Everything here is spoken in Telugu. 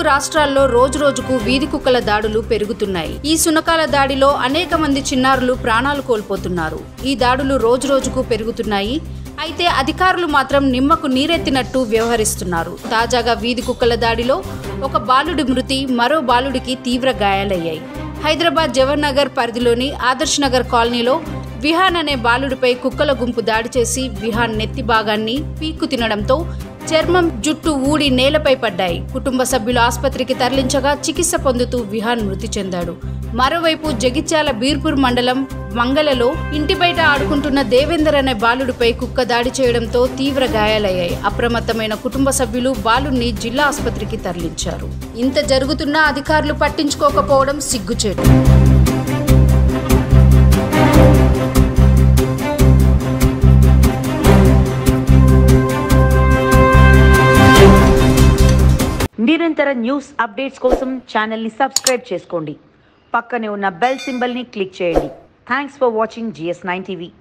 రాష్ట్రాల్లో రోజురోజుకు వీధి కుక్కల దాడులు పెరుగుతున్నాయి ఈ సునకాల దాడిలో అనేక మంది చిన్నారులు ప్రాణాలు కోల్పోతున్నారు ఈ దాడులు రోజురోజుకు పెరుగుతున్నాయి అయితే అధికారులు మాత్రం నిమ్మకు నీరెత్తినట్టు వ్యవహరిస్తున్నారు తాజాగా వీధి కుక్కల దాడిలో ఒక బాలుడి మృతి మరో బాలుడికి తీవ్ర గాయాలయ్యాయి హైదరాబాద్ జవహర్ నగర్ పరిధిలోని ఆదర్శ్ నగర్ కాలనీలో విహాన్ అనే బాలుడిపై కుక్కల గుంపు దాడి చేసి విహాన్ నెత్తి భాగాన్ని పీక్కు తినడంతో చర్మం జుట్టు ఊడి నేలపై పడ్డాయి కుటుంబ సభ్యులు ఆసుపత్రికి తరలించగా చికిత్స పొందుతూ విహాన్ మృతి చెందాడు మరోవైపు జగిత్యాల బీర్పూర్ మండలం మంగళలో ఇంటి బయట ఆడుకుంటున్న దేవేందర్ అనే బాలుడిపై కుక్క దాడి చేయడంతో తీవ్ర గాయాలయ్యాయి అప్రమత్తమైన కుటుంబ సభ్యులు బాలుడిని జిల్లా ఆసుపత్రికి తరలించారు ఇంత జరుగుతున్నా అధికారులు పట్టించుకోకపోవడం సిగ్గుచేటు నిరంతర న్యూస్ అప్డేట్స్ కోసం ఛానల్ని సబ్స్క్రైబ్ చేసుకోండి పక్కనే ఉన్న బెల్ సింబల్ని క్లిక్ చేయండి thanks for watching GS nine TV